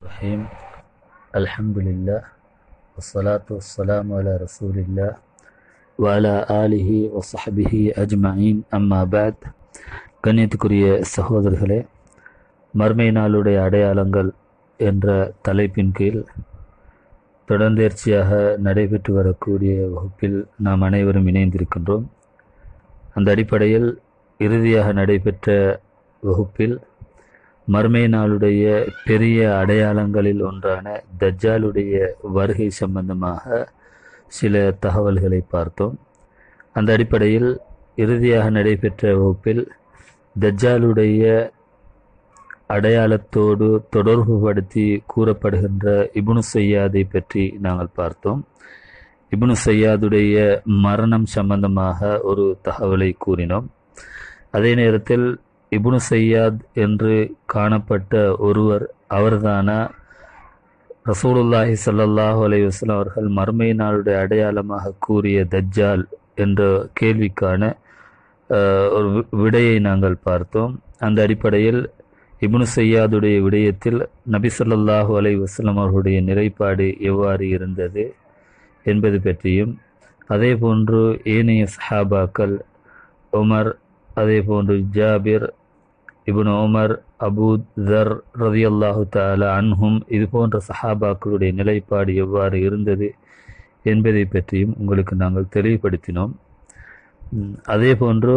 الرحيم الحمد لله والصلاة والسلام على رسول الله وعلى آله وصحبه أجمعين أما بعد கண்ணியத்துக்குரிய சகோதரர்களே மர்மை நாளுடைய அடையாளங்கள் என்ற தலைப்பின் கீழ் தொடர்ந்தேர்ச்சியாக நடைபெற்று வரக்கூடிய வகுப்பில் நாம் அனைவரும் இணைந்திருக்கின்றோம் அந்த அடிப்படையில் இறுதியாக நடைபெற்ற வகுப்பில் மர்மை நாளுடைய பெரிய அடையாளங்களில் ஒன்றான தஜ்ஜாலுடைய வருகை சம்பந்தமாக சில தகவல்களை பார்த்தோம் அந்த அடிப்படையில் இறுதியாக நடைபெற்ற வகுப்பில் தஜ்ஜாலுடைய அடையாளத்தோடு தொடர்புபடுத்தி கூறப்படுகின்ற இப்னு சையாதை பற்றி நாங்கள் பார்த்தோம் இப்னு சையாதுடைய மரணம் சம்பந்தமாக ஒரு தகவலை கூறினோம் அதே நேரத்தில் இப்னு சையாத் என்று காணப்பட்ட ஒருவர் அவர்தானா ரசூலுல்லாஹி ஸல்லல்லாஹு அலைஹி வஸல்லம் அவர்கள் மர்மை நாளுடைய அடையாளமாக கூறிய தஜ்ஜால் என்ற கேள்விக்கான அஹ், ஒரு வி- விடையை நாங்கள் பார்த்தோம் அந்த அடிப்படையில் இப்னு சையாதுடைய விடயத்தில் நபி ஸல்லல்லாஹு அலைஹி வஸல்லம் அவர்களுடைய நிலைப்பாடு எவ்வாறு இருந்தது என்பது பற்றியும் அதே போன்று ஏனைய சஹாபாக்கள் உமர் அதே போன்று Jabir ibn Umar Abu Dharr ரதியல்லாஹு தஆலா அன்ஹும் இது போன்ற சஹாபாக்களுடைய நிலைப்பாடு எவ்வாறு இருந்தது என்பதை பற்றியும் உங்களுக்கு நாங்கள் தெளிவுபடுத்தினோம் ம், அதே போன்று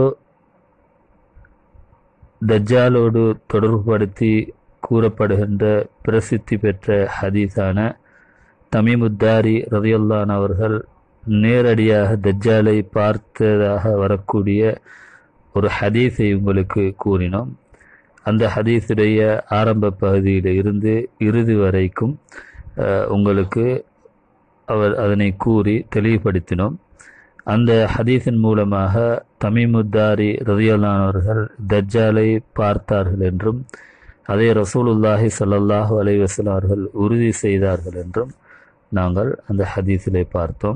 தஜ்ஜாலோடு தொடர்புபடுத்தி கூறப்படுகின்ற பிரசித்தி பெற்ற ஹதீஸான தமீமுத்தாரி ரதியுல்லான் அவர்கள் நேரடியாக தஜ்ஜாலை பார்த்ததாக வரக்கூடிய ஒரு ஹதீஸை உங்களுக்கு கூறினோம் அந்த ஹதீஸுடைய ஆரம்ப பகுதியில் இருந்து இறுதி வரைக்கும் அஹ், உங்களுக்கு அவர் அதனை கூறி தெளிவுபடுத்தினோம் அந்த ஹதீஸின் மூலமாக தமீமுத்தாரி ரதியல்லான் அவர்கள் தஜ்ஜாலை பார்த்தார்கள் என்றும் அதே ரசூலுல்லாஹி ஸல்லல்லாஹு அலைஹி வஸல்லம் அவர்கள் உறுதி செய்தார்கள் என்றும் நாங்கள் அந்த ஹதீஸிலே பார்த்தோம்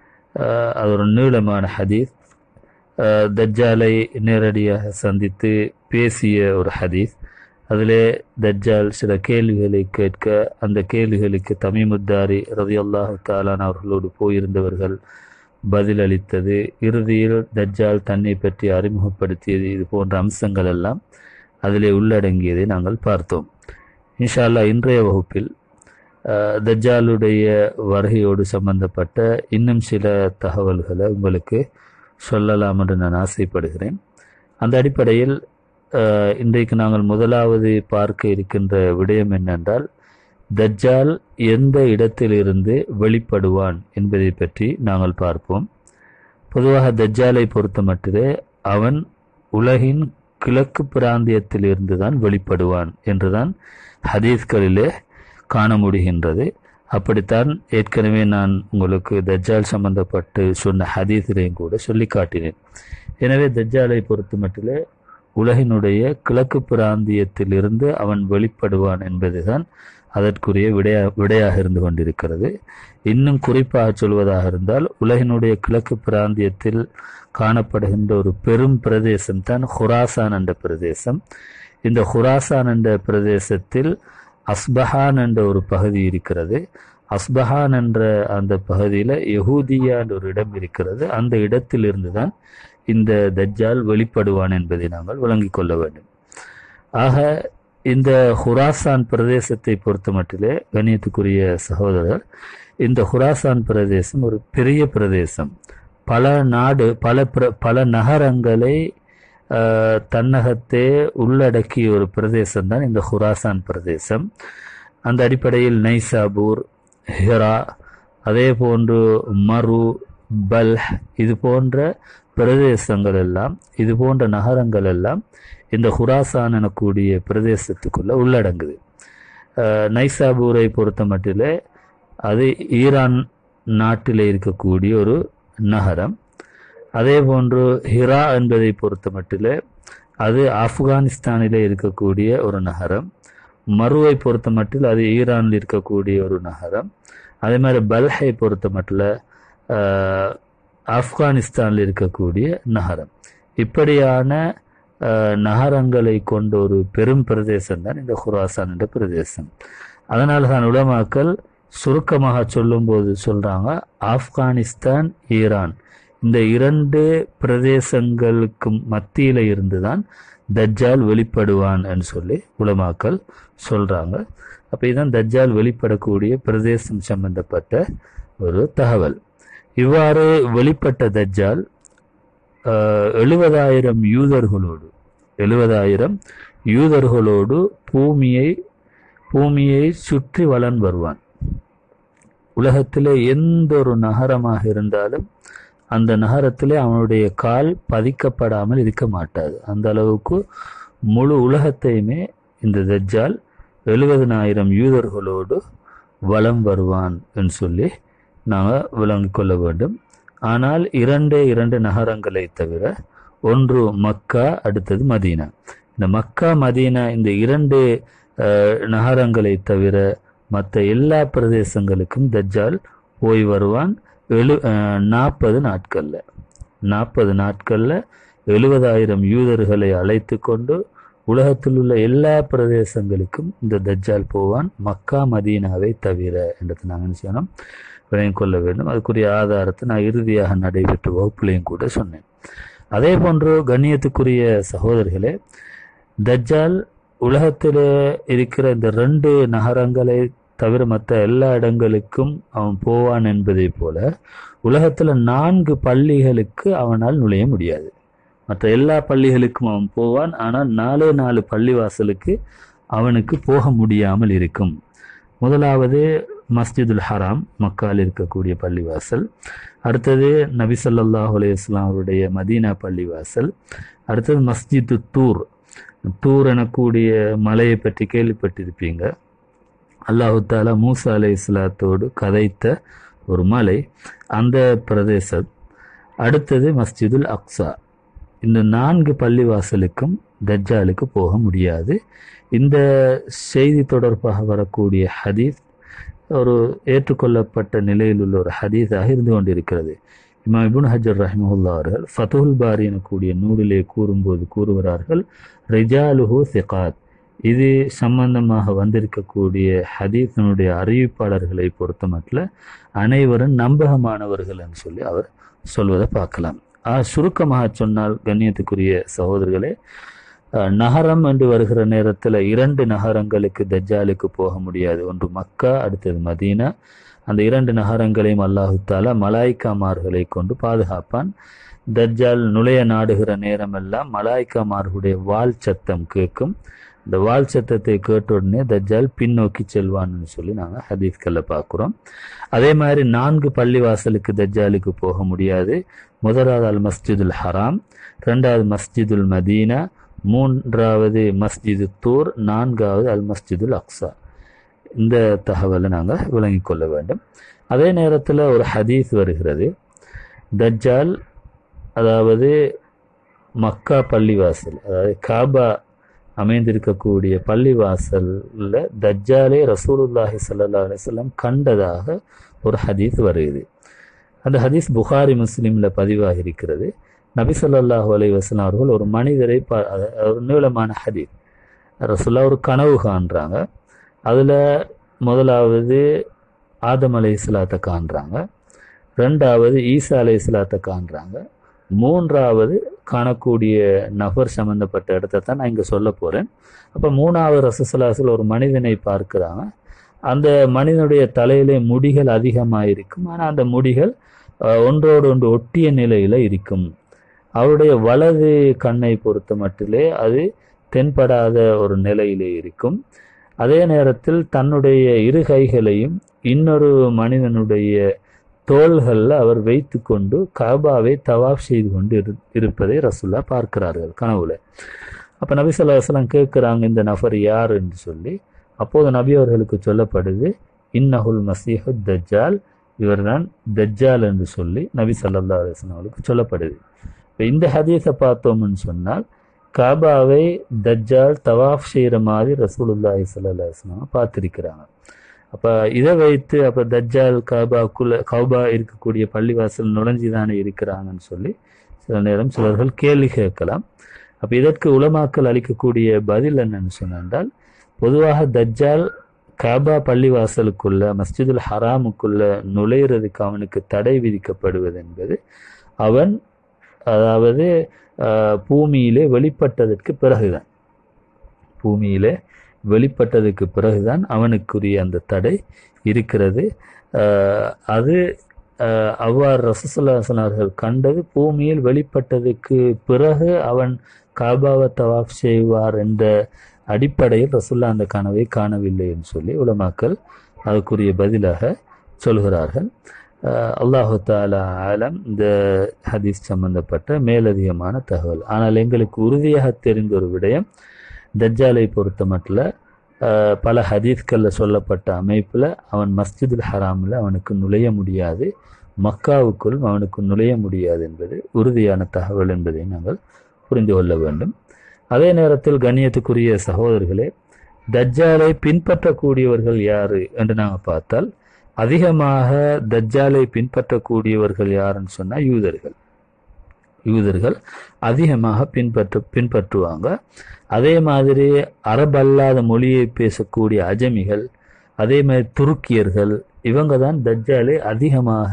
அஹ், அது ஒரு நீளமான ஹதீஸ் அஹ், தஜ்ஜாலை நேரடியாக சந்தித்து பேசிய ஒரு ஹதீஸ் அதிலே தஜ்ஜால் சில கேள்விகளை கேட்க அந்த கேள்விகளுக்கு தமீமுத்தாரி ரதியல்லாஹு தாலான் அவர்களோடு போயிருந்தவர்கள் பதிலளித்தது இறுதியில் தஜ்ஜால் தன்னை பற்றி அறிமுகப்படுத்தியது இது போன்ற அம்சங்கள் எல்லாம் அதிலே உள்ளடங்கியதை நாங்கள் பார்த்தோம் இன்ஷா அல்லாஹ் இன்றைய வகுப்பில் அஹ், தஜ்ஜாலுடைய வருகையோடு சம்பந்தப்பட்ட இன்னும் சில தகவல்களை உங்களுக்கு சொல்லலாம் என்று நான் ஆசைப்படுகிறேன் அந்த அடிப்படையில் அஹ், இன்றைக்கு நாங்கள் முதலாவது பார்க்க இருக்கின்ற விடயம் என்னென்றால் தஜ்ஜால் எந்த இடத்திலிருந்து வெளிப்படுவான் என்பதை பற்றி நாங்கள் பார்ப்போம் பொதுவாக தஜ்ஜாலை பொறுத்த மட்டிலே அவன் உலகின் கிழக்கு பிராந்தியத்திலிருந்து தான் வெளிப்படுவான் என்றுதான் ஹதீஸ்களிலே காண முடிகின்றது அப்படித்தான் ஏற்கனவே நான் உங்களுக்கு தஜ்ஜால் சம்பந்தப்பட்டு சொன்ன ஹதீஸிலையும் கூட சொல்லி காட்டினேன் எனவே தஜ்ஜாலை பொறுத்த மட்டிலே உலகினுடைய கிழக்கு பிராந்தியத்திலிருந்து அவன் வெளிப்படுவான் என்பதுதான் அதற்குரிய விடையா விடையாக இருந்து கொண்டிருக்கிறது இன்னும் குறிப்பாக சொல்வதாக இருந்தால் உலகினுடைய கிழக்கு பிராந்தியத்தில் காணப்படுகின்ற ஒரு பெரும் பிரதேசம் தான் ஹுராசான் என்ற பிரதேசம் இந்த ஹுராசான் என்ற பிரதேசத்தில் அஸ்பஹான் என்ற ஒரு பகுதி இருக்கிறது அஸ்பஹான் என்ற அந்த பகுதியில் யஹூதியா என்ற ஒரு இடம் இருக்கிறது அந்த இடத்திலிருந்து தான் இந்த தஜ்ஜால் வெளிப்படுவான் என்பதை நாங்கள் விளங்கிக் கொள்ள வேண்டும் ஆக இந்த ஹுராசான் பிரதேசத்தை பொறுத்த மட்டிலே கண்ணியத்துக்குரிய சகோதரர் இந்த ஹுராசான் பிரதேசம் ஒரு பெரிய பிரதேசம் பல நாடு பல பிர- பல நகரங்களை ஆஹ், தன்னகத்தே உள்ளடக்கிய ஒரு பிரதேசம் தான் இந்த ஹுராசான் பிரதேசம் அந்த அடிப்படையில் நைசாபூர் ஹிரா அதே போன்று மரு பல்ஹ் இது போன்ற பிரதேசங்கள் எல்லாம் இது போன்ற நகரங்கள் எல்லாம் இந்த ஹுராசான் எனக்கூடிய பிரதேசத்துக்குள்ள உள்ளடங்குது அஹ், நைசாபூரை பொறுத்த மட்டிலே அது ஈரான் நாட்டில் இருக்கக்கூடிய ஒரு நகரம் அதே போன்று ஹிரா என்பதை பொறுத்த மட்டிலே அது ஆப்கானிஸ்தானிலே இருக்கக்கூடிய ஒரு நகரம் மருவை பொறுத்த மட்டில் அது ஈரானில் இருக்கக்கூடிய ஒரு நகரம் அதே மாதிரி பல்ஹை பொறுத்த மட்டில் ஆஹ், ஆப்கானிஸ்தானில் இருக்கக்கூடிய நகரம் இப்படியான ஆஹ், நகரங்களை கொண்ட ஒரு பெரும் பிரதேசம் தான் இந்த ஹுராசான் என்ற பிரதேசம் அதனால தான் உலமாக்கள் சுருக்கமாக சொல்லும்போது சொல்றாங்க ஆப்கானிஸ்தான் ஈரான் இந்த இரண்டு பிரதேசங்களுக்கும் மத்தியில இருந்துதான் தஜ்ஜால் வெளிப்படுவான் என்று சொல்லி உலமாக்கள் சொல்றாங்க அப்ப இதுதான் தஜ்ஜால் வெளிப்படக்கூடிய பிரதேசம் சம்பந்தப்பட்ட ஒரு தகவல் இவ்வாறு வெளிப்பட்ட தஜ்ஜால் எழுபதாயிரம் யூதர்களோடு எழுபதாயிரம் யூதர்களோடு பூமியை பூமியை சுற்றி வளன் வருவான் உலகத்திலே எந்த ஒரு நகரமாக இருந்தாலும் அந்த நகரத்திலே அவனுடைய கால் பதிக்கப்படாமல் இருக்க மாட்டாது அந்த அளவுக்கு முழு உலகத்தையுமே இந்த தஜ்ஜால் எழுபதனாயிரம் யூதர்களோடு வலம் வருவான் என்று சொல்லி நாங்கள் விளங்கிக் கொள்ள வேண்டும் ஆனால் இரண்டே இரண்டு நகரங்களை தவிர ஒன்று மக்கா அடுத்தது மதீனா இந்த மக்கா மதீனா இந்த இரண்டு நகரங்களை தவிர மற்ற எல்லா பிரதேசங்களுக்கும் தஜ்ஜால் போய் வருவான் எழு நாற்பது நாட்களில் நாற்பது நாட்களில் எழுபதாயிரம் யூதர்களை அழைத்து கொண்டு உலகத்தில் உள்ள எல்லா பிரதேசங்களுக்கும் இந்த தஜ்ஜால் போவான் மக்கா மதீனாவை தவிர என்றதை நாங்கள் செய்யணும் விளங்கிக் கொள்ள வேண்டும் அதுக்குரிய ஆதாரத்தை நான் இறுதியாக நடைபெற்ற வகுப்புலையும் கூட சொன்னேன் அதே போன்று கண்ணியத்துக்குரிய சகோதரர்களே தஜ்ஜால் உலகத்தில் இருக்கிற இந்த ரெண்டு நகரங்களை தவிர மற்ற எல்லா இடங்களுக்கும் அவன் போவான் என்பதை போல உலகத்தில் நான்கு பள்ளிகளுக்கு அவனால் நுழைய முடியாது மற்ற எல்லா பள்ளிகளுக்கும் அவன் போவான் ஆனால் நாலே நாலு பள்ளிவாசலுக்கு அவனுக்கு போக முடியாமல் இருக்கும் முதலாவது மஸ்ஜிதுல் ஹராம் மக்கால் இருக்கக்கூடிய பள்ளிவாசல் அடுத்தது நபி சொல்லாஹ் அலையாஸ்லாம் அவருடைய மதீனா பள்ளிவாசல் அடுத்தது மஸ்ஜிது தூர் தூர் எனக்கூடிய மலையை பற்றி கேள்விப்பட்டிருப்பீங்க அல்லாஹு தாலா மூசா அலை இஸ்லாத்தோடு கதைத்த ஒரு மலை அந்த பிரதேசம் அடுத்தது மஸ்ஜிதுல் அக்ஸா இந்த நான்கு பள்ளிவாசலுக்கும் தஜ்ஜாலுக்கு போக முடியாது இந்த செய்தி தொடர்பாக வரக்கூடிய ஹதீஸ் ஒரு ஏற்றுக்கொள்ளப்பட்ட நிலையில் உள்ள ஒரு ஹதீஸாக இருந்து கொண்டிருக்கிறது இமாம் இபுன் ஹஜர் ரஹிமஹுல்லா அவர்கள் ஃபத்துல் பாரி எனக்கூடிய நூலிலே கூறும்போது கூறுகிறார்கள் ரிஜாலுஹு சிகாத் இது சம்பந்தமாக வந்திருக்கக்கூடிய ஹதீஸனுடைய அறிவிப்பாளர்களை பொறுத்தமட்டில் அனைவரும் நம்பகமானவர்கள் என்று சொல்லி அவர் சொல்வதை பார்க்கலாம் சுருக்கமாக சொன்னால் கண்ணியத்துக்குரிய சகோதரர்களே நகரம் என்று வருகிற நேரத்தில் இரண்டு நகரங்களுக்கு தஜ்ஜாலுக்கு போக முடியாது ஒன்று மக்கா அடுத்தது மதீனா அந்த இரண்டு நகரங்களையும் அல்லாஹு தாலா மலாய்க்காமார்களை கொண்டு பாதுகாப்பான் தஜ்ஜால் நுழைய நாடுகிற நேரமெல்லாம் மலாய்க்காமார்களுடைய வால் சத்தம் கேட்கும் இந்த வால் சத்தத்தை கேட்ட உடனே தஜ்ஜால் பின்னோக்கி செல்வான்னு சொல்லி நாங்கள் ஹதீஸ்களில் பார்க்குறோம் அதே மாதிரி நான்கு பள்ளிவாசலுக்கு தஜ்ஜாலுக்கு போக முடியாது முதலாவது அல் மஸ்ஜிதுல் ஹராம் ரெண்டாவது மஸ்ஜிதுல் மதீனா மூன்றாவது மஸ்ஜிது தூர் நான்காவது அல் மஸ்ஜிதுல் அக்ஸா இந்த தகவலை நாங்கள் விளங்கிக் கொள்ள வேண்டும் அதே நேரத்தில் ஒரு ஹதீஸ் வருகிறது தஜ்ஜால் அதாவது மக்கா பள்ளிவாசல் அதாவது காபா அமைந்திருக்கக்கூடிய பள்ளிவாசலில் தஜ்ஜாலே ரசூலுல்லாஹி சல்லா அலிஸ்லாம் கண்டதாக ஒரு ஹதீஸ் வருகிறது அந்த ஹதீஸ் புகாரி முஸ்லீமில் பதிவாக இருக்கிறது நபி சொல்லாஹு அலை வசலாம் அவர்கள் ஒரு மனிதரை பா ஒரு நீளமான ஹதீஸ் ரசுல்லா ஒரு கனவு காண்றாங்க அதில் முதலாவது ஆதம் அலை இஸ்லாத்தை காண்றாங்க ரெண்டாவது ஈசா அலை இஸ்லாத்தை காண்றாங்க மூன்றாவது காணக்கூடிய நபர் சம்மந்தப்பட்ட இடத்த தான் நான் இங்கே சொல்ல போகிறேன் அப்போ மூணாவது ரசசலாசில் ஒரு மனிதனை பார்க்குறாங்க அந்த மனிதனுடைய தலையிலே முடிகள் அதிகமாக இருக்கும் ஆனால் அந்த முடிகள் ஒன்றோடு ஒன்று ஒட்டிய நிலையில் இருக்கும் அவருடைய வலது கண்ணை பொறுத்த மட்டிலே அது தென்படாத ஒரு நிலையிலே இருக்கும் அதே நேரத்தில் தன்னுடைய இரு கைகளையும் இன்னொரு மனிதனுடைய தோள்களில் அவர் வைத்து கொண்டு காபாவை தவாப் செய்து கொண்டு இரு இருப்பதை ரசுல்லா பார்க்கிறார்கள் கனவுல அப்போ நபி சொல்லா வசலாம் கேட்குறாங்க இந்த நபர் யார் என்று சொல்லி அப்போது நபி அவர்களுக்கு சொல்லப்படுது இன்னஹுல் மசீஹு தஜ்ஜால் இவர்தான் தஜ்ஜால் என்று சொல்லி நபி சல்லா அலுவலாம் அவர்களுக்கு சொல்லப்படுது இப்போ இந்த ஹதீஸை பார்த்தோம்னு சொன்னால் காபாவை தஜ்ஜால் தவாஃப் செய்கிற மாதிரி ரசூலுல்லாஹி சல்லா அலுவலாம் பார்த்துருக்கிறாங்க அப்போ இதை வைத்து அப்போ தஜ்ஜால் காபாக்குள்ள கௌபா இருக்கக்கூடிய பள்ளிவாசல் நுழைஞ்சி தானே இருக்கிறாங்கன்னு சொல்லி சில நேரம் சிலர்கள் கேள்வி கேட்கலாம் அப்போ இதற்கு உலமாக்கல் அளிக்கக்கூடிய பதில் என்னன்னு சொன்னால் பொதுவாக தஜ்ஜால் காபா பள்ளிவாசலுக்குள்ள மஸ்ஜிதுல் ஹராமுக்குள்ள நுழையிறதுக்கு அவனுக்கு தடை விதிக்கப்படுவது என்பது அவன் அதாவது ஆஹ், பூமியிலே வெளிப்பட்டதற்கு பிறகுதான் பூமியிலே வெளிப்பட்டதுக்கு பிறகுதான் அவனுக்குரிய அந்த தடை இருக்கிறது ஆஹ், அது ஆஹ், அவ்வாறு ரசூலுல்லாஹி அவர்கள் கண்டது பூமியில் வெளிப்பட்டதுக்கு பிறகு அவன் காபாவை தவாஃப் செய்வார் என்ற அடிப்படையில் ரசுல்லா அந்த கனவை காணவில்லை என்று சொல்லி உலமாக்கள் அதுக்குரிய பதிலாக சொல்கிறார்கள் அஹ் அல்லாஹு தாலா ஆலம் இந்த ஹதீஸ் சம்பந்தப்பட்ட மேலதிகமான தகவல் ஆனால் எங்களுக்கு உறுதியாக தெரிந்த ஒரு விடயம் தஜ்ஜாலை பொறுத்த மட்டும் பல ஹதீஸ்களில் சொல்லப்பட்ட அமைப்பில் அவன் மஸ்ஜிதுல் ஹராமில் அவனுக்கு நுழைய முடியாது மக்காவுக்குள் அவனுக்கு நுழைய முடியாது என்பது உறுதியான தகவல் என்பதை நாங்கள் புரிந்து கொள்ள வேண்டும் அதே நேரத்தில் கண்ணியத்துக்குரிய சகோதரர்களே தஜ்ஜாலை பின்பற்றக்கூடியவர்கள் யாரு என்று நாங்கள் பார்த்தால் அதிகமாக தஜ்ஜாலை பின்பற்றக்கூடியவர்கள் யாருன்னு சொன்னால் யூதர்கள் யூதர்கள் அதிகமாக பின்பற்ற பின்பற்றுவாங்க அதே மாதிரி அரபல்லாத மொழியை பேசக்கூடிய அஜமிகள் அதே மாதிரி துருக்கியர்கள் இவங்க தான் தஜ்ஜாலை அதிகமாக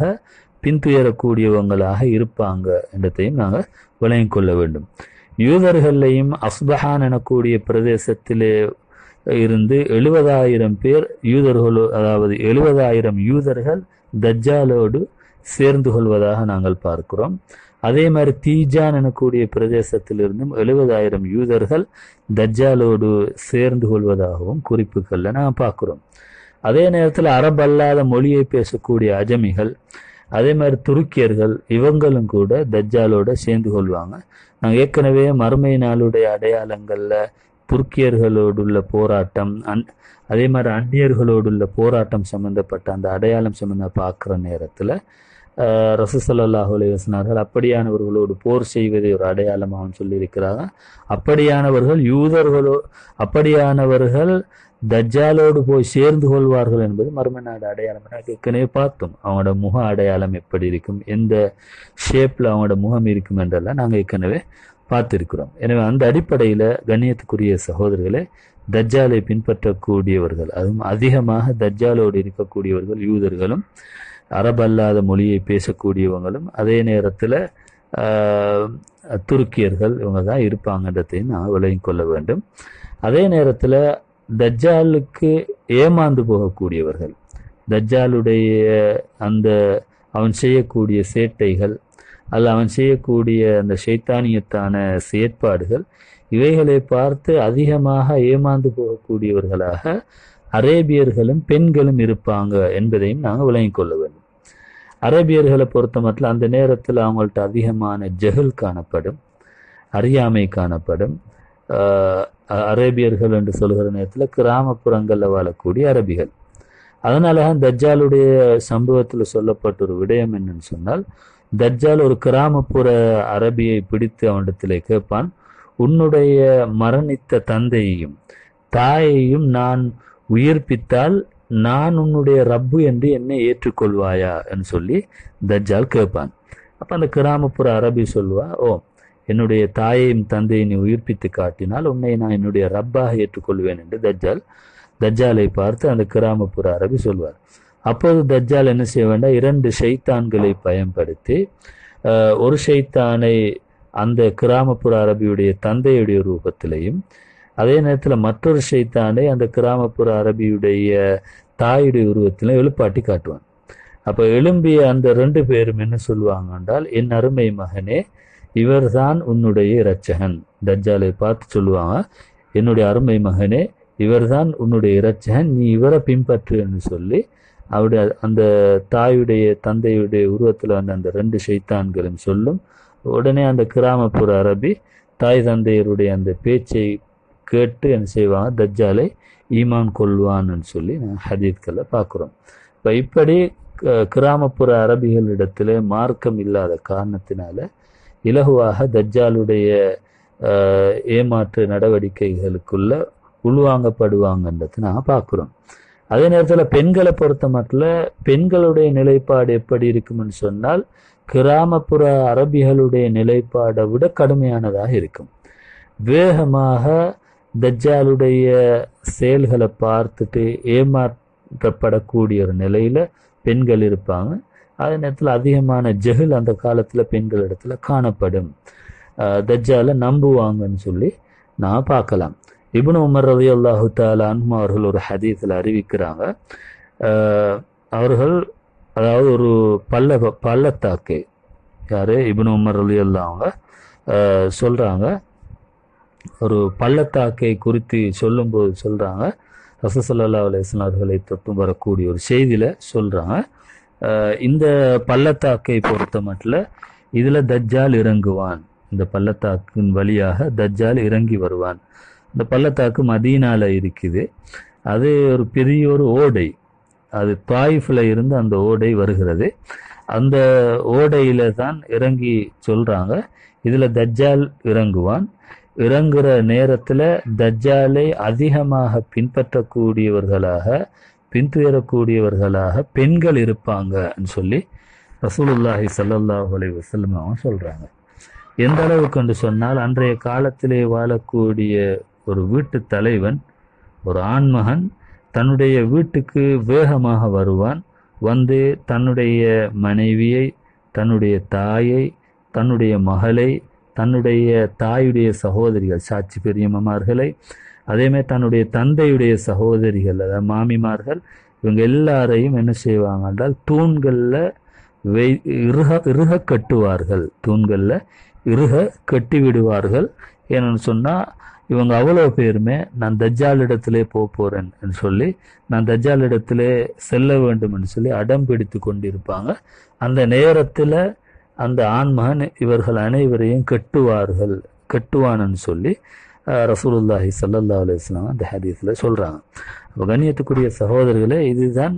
பின்துயரக்கூடியவங்களாக இருப்பாங்க என்றதையும் நாங்கள் விளங்கிக் கொள்ள வேண்டும் யூதர்களையும் அஸ்பஹான் எனக்கூடிய பிரதேசத்திலே இருந்து எழுபதாயிரம் பேர் யூதர்களோ அதாவது எழுபதாயிரம் யூதர்கள் தஜ்ஜாலோடு சேர்ந்து கொள்வதாக நாங்கள் பார்க்கிறோம் அதே மாதிரி தீஜான் எனக்கூடிய பிரதேசத்திலிருந்தும் எழுபதாயிரம் யூதர்கள் தஜ்ஜாலோடு சேர்ந்து கொள்வதாகவும் குறிப்புகளில் நாம் பார்க்கிறோம் அதே நேரத்தில் அரபல்லாத மொழியை பேசக்கூடிய அஜமிகள் அதே மாதிரி துருக்கியர்கள் இவங்களும் கூட தஜ்ஜாலோட சேர்ந்து கொள்வாங்க நாங்கள் ஏற்கனவே மறுமை நாளுடைய அடையாளங்களில் துருக்கியர்களோடுள்ள போராட்டம் அன் அதே மாதிரி அந்நியர்களோடுள்ள போராட்டம் சம்பந்தப்பட்ட அந்த அடையாளம் சம்பந்த பார்க்குற நேரத்தில் ரசூசல்லாஹு அலைவசனார்கள் அப்படியானவர்களோடு போர் செய்வதை ஒரு அடையாளமாகவும் சொல்லியிருக்கிறாங்க அப்படியானவர்கள் யூதர்களோ அப்படியானவர்கள் தஜ்ஜாலோடு போய் சேர்ந்து கொள்வார்கள் என்பது மர்ம நாடு அடையாளம் நாங்கள் ஏற்கனவே பார்த்தோம் அவங்களோட முக அடையாளம் எப்படி இருக்கும் எந்த ஷேப்பில் அவங்களோட முகம் இருக்கும் என்றெல்லாம் நாங்கள் ஏற்கனவே பார்த்திருக்கிறோம் எனவே அந்த அடிப்படையில் கண்ணியத்துக்குரிய சகோதரர்களே தஜ்ஜாலை பின்பற்றக்கூடியவர்கள் அதுவும் அதிகமாக தஜ்ஜாலோடு இருக்கக்கூடியவர்கள் யூதர்களும் அரபல்லாத மொழியை பேசக்கூடியவங்களும் அதே நேரத்தில் துருக்கியர்கள் இவங்க தான் இருப்பாங்கன்றதையும் நான் விளங்கிக் கொள்ள வேண்டும் அதே நேரத்தில் தஜ்ஜாலுக்கு ஏமாந்து போகக்கூடியவர்கள் தஜ்ஜாலுடைய அந்த அவன் செய்யக்கூடிய சேட்டைகள் அல்ல அவன் செய்யக்கூடிய அந்த சைத்தானியத்தான செயற்பாடுகள் இவைகளை பார்த்து அதிகமாக ஏமாந்து போகக்கூடியவர்களாக அரேபியர்களும் பெண்களும் இருப்பாங்க என்பதையும் நாங்கள் விளங்கிக் கொள்ள வேண்டும் அரேபியர்களை பொறுத்த மட்டும் அந்த நேரத்தில் அவங்கள்ட்ட அதிகமான ஜெகல் காணப்படும் அறியாமை காணப்படும் அரேபியர்கள் என்று சொல்கிற நேரத்தில் கிராமப்புறங்களில் வாழக்கூடிய அரபிகள் அதனால தஜ்ஜாலுடைய சம்பவத்தில் சொல்லப்பட்ட ஒரு விடயம் என்னன்னு சொன்னால் தஜ்ஜால் ஒரு கிராமப்புற அரபியை பிடித்து அவனிடத்தில் கேட்பான் உன்னுடைய மரணித்த தந்தையையும் தாயையும் நான் உயிர்ப்பித்தால் நான் உன்னுடைய ரப்பு என்று என்னை ஏற்றுக்கொள்வாயா என்று சொல்லி தஜ்ஜால் கேட்பான் அப்போ அந்த கிராமப்புற அரபி சொல்வா ஓ என்னுடைய தாயையும் தந்தையை நீ உயிர்ப்பித்து காட்டினால் உன்னை நான் என்னுடைய ரப்பாக ஏற்றுக்கொள்வேன் என்று தஜ்ஜால் தஜ்ஜாலை பார்த்து அந்த கிராமப்புற அரபி சொல்வார் அப்போது தஜ்ஜால் என்ன செய்ய வேண்டாம் இரண்டு ஷைத்தான்களை பயன்படுத்தி ஒரு ஷைத்தானை அந்த கிராமப்புற அரபியுடைய தந்தையுடைய ரூபத்திலையும் அதே நேரத்தில் மற்றொரு ஷைத்தானை அந்த கிராமப்புற அரபியுடைய தாயுடைய உருவத்திலும் எழுப்பாட்டி காட்டுவான் அப்போ எழும்பிய அந்த ரெண்டு பேரும் என்ன சொல்லுவாங்க என்றால் என் அருமை மகனே இவர்தான் உன்னுடைய இரட்சகன் தஜ்ஜாலை பார்த்து சொல்லுவாங்க என்னுடைய அருமை மகனே இவர்தான் உன்னுடைய இரட்சகன் நீ இவரை பின்பற்று என்று சொல்லி அவருடைய அந்த தாயுடைய தந்தையுடைய உருவத்தில் வந்த அந்த ரெண்டு ஷைத்தான்களும் சொல்லும் உடனே அந்த கிராமப்புற அரபி தாய் தந்தையருடைய அந்த பேச்சை கேட்டு என்ன செய்வாங்க தஜ்ஜாலை ஈமான் கொள்வான்னு சொல்லி ஹதீத்களை பார்க்குறோம் இப்போ இப்படி கிராமப்புற அரபிகளிடத்தில் மார்க்கம் இல்லாத காரணத்தினால இலகுவாக தஜ்ஜாலுடைய ஏமாற்று நடவடிக்கைகளுக்குள்ள உள்வாங்கப்படுவாங்கன்றது நான் பார்க்குறோம் அதே நேரத்தில் பெண்களை பொறுத்த மட்டும் பெண்களுடைய நிலைப்பாடு எப்படி இருக்கும்னு சொன்னால் கிராமப்புற அரபிகளுடைய நிலைப்பாடை விட கடுமையானதாக இருக்கும் வேகமாக தஜ்ஜாலுடைய செயல்களை பார்த்துட்டு ஏமாற்றப்படக்கூடிய ஒரு நிலையில் பெண்கள் இருப்பாங்க அதே நேரத்தில் அதிகமான ஜெஹில் அந்த காலத்தில் பெண்கள் இடத்துல காணப்படும் அஹ் தஜ்ஜாலை நம்புவாங்கன்னு சொல்லி நான் பார்க்கலாம் இப்னு உமர் ரதி அல்லாஹு தாலான் அவர்கள் ஒரு ஹதீஸில் அறிவிக்கிறாங்க அஹ் அவர்கள் அதாவது ஒரு பள்ள பள்ளத்தாக்கை யார் இப்னு உமர் ரதி அவங்க சொல்கிறாங்க ஒரு பள்ளத்தாக்கை குறித்து சொல்லும்போது சொல்கிறாங்க ரசசல்லா அலிஸ்லாம் அவர்களை தொட்டும் வரக்கூடிய ஒரு செய்தியில் சொல்கிறாங்க இந்த பள்ளத்தாக்கை பொறுத்த மட்டும் இதில் தஜ்ஜால் இறங்குவான் இந்த பள்ளத்தாக்கின் வழியாக தஜ்ஜால் இறங்கி வருவான் இந்த பள்ளத்தாக்கு மதீனால இருக்குது அது ஒரு பெரிய ஒரு ஓடை அது தாயிஃபில் இருந்து அந்த ஓடை வருகிறது அந்த ஓடையில தான் இறங்கி சொல்றாங்க இதுல தஜ்ஜால் இறங்குவான் இறங்குற நேரத்துல தஜ்ஜாலை அதிகமாக பின்பற்றக்கூடியவர்களாக பின்துயரக்கூடியவர்களாக பெண்கள் இருப்பாங்கன்னு சொல்லி ரசூலுல்லாஹி ஸல்லல்லாஹு அலைஹி வஸல்லம் அவங்க சொல்றாங்க எந்த அளவுக்கு என்று சொன்னால் அன்றைய காலத்திலே வாழக்கூடிய ஒரு வீட்டு தலைவன் ஒரு ஆண்மகன் தன்னுடைய வீட்டுக்கு வேகமாக வருவான் வந்து தன்னுடைய மனைவியை தன்னுடைய தாயை தன்னுடைய மகளை தன்னுடைய தாயுடைய சகோதரிகள் சாட்சி பெரியம்மார்களை அதேமாதிரி தன்னுடைய தந்தையுடைய சகோதரிகள் அதாவது மாமிமார்கள் இவங்க எல்லாரையும் என்ன செய்வாங்க என்றால் தூண்களில் வை இறுக இறுக கட்டுவார்கள் தூண்களில் இறுக கட்டி விடுவார்கள் ஏன்னு சொன்னால் இவங்க அவ்வளோ பேருமே நான் தஜ்ஜால் இடத்திலே போக போகிறேன்னு சொல்லி நான் தஜ்ஜால் இடத்திலே செல்ல வேண்டும்னு சொல்லி அடம் பிடித்து கொண்டிருப்பாங்க அந்த நேரத்தில் அந்த ஆண்மகன் இவர்கள் அனைவரையும் கட்டுவார்கள் கட்டுவானன்னு சொல்லி ரசூலுல்லாஹி சல்லல்லா அலுவலாம் அந்த ஹதீஸில் சொல்கிறாங்க அப்போ கண்ணியத்துக்குரிய சகோதரர்களே இதுதான்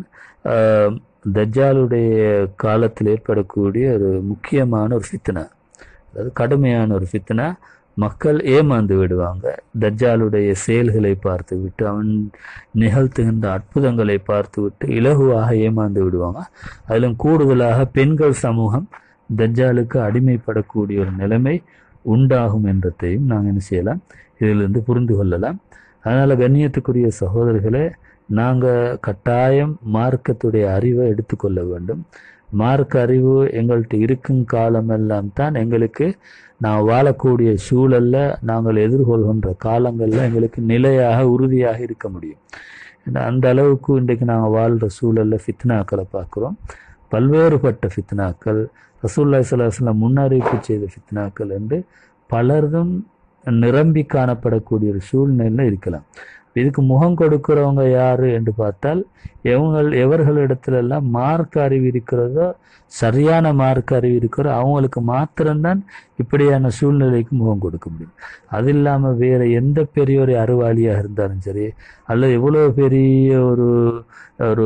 தஜ்ஜாலுடைய காலத்தில் ஏற்படக்கூடிய ஒரு முக்கியமான ஒரு ஃபித்னா அதாவது கடுமையான ஒரு ஃபித்னா மக்கள் ஏமாந்து விடுவாங்க தஜ்ஜாலுடைய செயல்களை பார்த்து விட்டு அவன் நிகழ்த்துகின்ற அற்புதங்களை பார்த்து விட்டு இலகுவாக ஏமாந்து விடுவாங்க அதிலும் கூடுதலாக பெண்கள் சமூகம் தஜ்ஜாலுக்கு அடிமைப்படக்கூடிய ஒரு நிலைமை உண்டாகும் என்றதையும் நாங்கள் என்ன செய்யலாம் இதிலிருந்து புரிந்து கொள்ளலாம் அதனால் கண்ணியத்துக்குரிய சகோதரர்களே நாங்கள் கட்டாயம் மார்க்கத்துடைய அறிவை எடுத்துக்கொள்ள வேண்டும் மார்க்க அறிவு எங்கள்கிட்ட இருக்கும் காலமெல்லாம் தான் எங்களுக்கு நான் வாழக்கூடிய சூழலில் நாங்கள் எதிர்கொள்கின்ற காலங்களில் எங்களுக்கு நிலையாக உறுதியாக இருக்க முடியும் ஏன்னா அந்த அளவுக்கு இன்றைக்கு நாங்கள் வாழ்கிற சூழலில் ஃபித்னாக்களை பார்க்குறோம் பல்வேறுபட்ட ஃபித்னாக்கள் ரசூல்லா சலாஹ்லாம் முன்னறிவிப்பு செய்த ஃபித்னாக்கள் என்று பலரும் நிரம்பி காணப்படக்கூடிய ஒரு சூழ்நிலை இருக்கலாம் இதுக்கு முகம் கொடுக்கிறவங்க யாரு என்று பார்த்தால் எவங்கள் எவர்களிடத்துல எல்லாம் மார்க் அறிவு இருக்கிறதோ சரியான மார்க் அறிவு இருக்கிறோ அவங்களுக்கு மாத்திரம்தான் இப்படியான சூழ்நிலைக்கு முகம் கொடுக்க முடியும் அது இல்லாமல் வேற எந்த பெரிய ஒரு அறிவாளியாக இருந்தாலும் சரி அல்லது எவ்வளோ பெரிய ஒரு ஒரு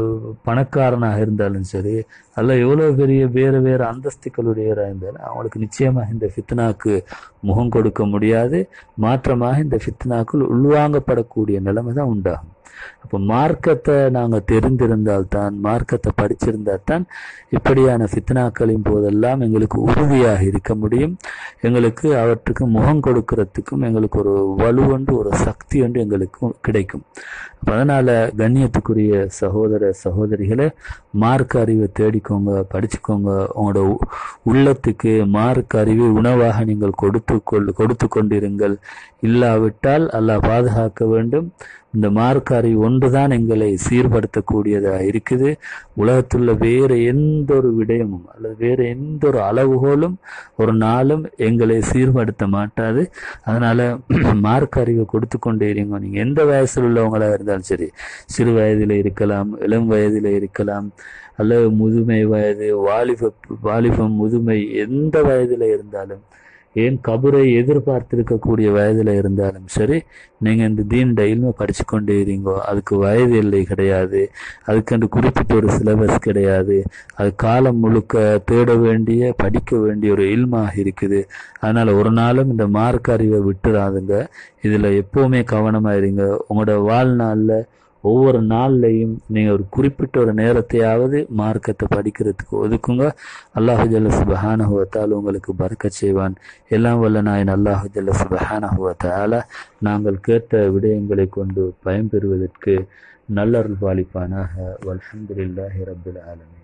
பணக்காரனாக இருந்தாலும் சரி அல்ல எவ்வளோ பெரிய வேறு வேறு அந்தஸ்துக்களுடையவராக இருந்தாலும் அவங்களுக்கு நிச்சயமாக இந்த ஃபித்னாக்கு முகம் கொடுக்க முடியாது மாற்றமாக இந்த ஃபித்னாக்குள் உள்வாங்கப்படக்கூடிய நிலைமை தான் உண்டாகும் அப்போ மார்க்கத்தை நாங்கள் தெரிந்திருந்தால் தான் மார்க்கத்தை படிச்சிருந்தால் தான் இப்படியான ஃபித்னாக்களின் போதெல்லாம் எங்களுக்கு உறுதியாக இருக்க முடியும் எங்களுக்கு அவற்றுக்கு முகம் கொடுக்கறதுக்கும் எங்களுக்கு ஒரு வலுவண்டு ஒரு சக்தி ஒன்று எங்களுக்கு கிடைக்கும் அப்போ அதனால் கண்ணியத்துக்குரிய சகோதர சகோதரிகளை மார்க்க அறிவை தேடிக்கோங்க படிச்சுக்கோங்க உங்களோட உள்ளத்துக்கு மார்க்க அறிவை உணவாக நீங்கள் கொடுத்து கொள் கொடுத்து கொண்டிருங்கள் இல்லாவிட்டால் அல்லாஹ் பாதுகாக்க வேண்டும் இந்த மார்க்க அறிவு ஒன்றுதான் எங்களை சீர்படுத்தக்கூடியதாக இருக்குது உலகத்துள்ள வேறு எந்த ஒரு விடயமும் அல்லது வேறு எந்த ஒரு அளவுகோலும் ஒரு நாளும் எங்களை சீர்படுத்த மாட்டாது அதனால மார்க்க அறிவை கொடுத்து கொண்டே இருங்க நீங்க எந்த வயசில் உள்ளவங்களா இருந்தாலும் சரி சிறு வயதில் இருக்கலாம் இளம் வயதில் இருக்கலாம் அல்லது முதுமை வயது வாலிப வாலிபம் முதுமை எந்த வயதில் இருந்தாலும் ஏன் கபரை எதிர்பார்த்திருக்கக்கூடிய வயதில் இருந்தாலும் சரி நீங்கள் இந்த தீன் டெயிலுமே படித்து கொண்டே இருங்கோ அதுக்கு வயது எல்லை கிடையாது அதுக்கு குறிப்பிட்ட ஒரு சிலபஸ் கிடையாது அது காலம் முழுக்க தேட வேண்டிய படிக்க வேண்டிய ஒரு இல்மாக இருக்குது அதனால் ஒரு நாளும் இந்த மார்க் அறிவை விட்டுறாதுங்க இதில் எப்போவுமே கவனமாக இருங்க உங்களோட வாழ்நாளில் ஒவ்வொரு நாள்லையும் நீங்கள் ஒரு குறிப்பிட்ட ஒரு நேரத்தையாவது மார்க்கத்தை படிக்கிறதுக்கு ஒதுக்குங்க அல்லாஹு ஜல்ல சுபஹானஹுவத்தால் உங்களுக்கு பறக்க செய்வான் எல்லாம் வல்ல நாயன் அல்லாஹு ஜல்ல சுபஹானஹுவத்தால நாங்கள் கேட்ட விடயங்களை கொண்டு பயன்பெறுவதற்கு நல்லருள் பாலிப்பானாக வல்ஹம்துலில்லாஹி ரப்பில் ஆலமீன்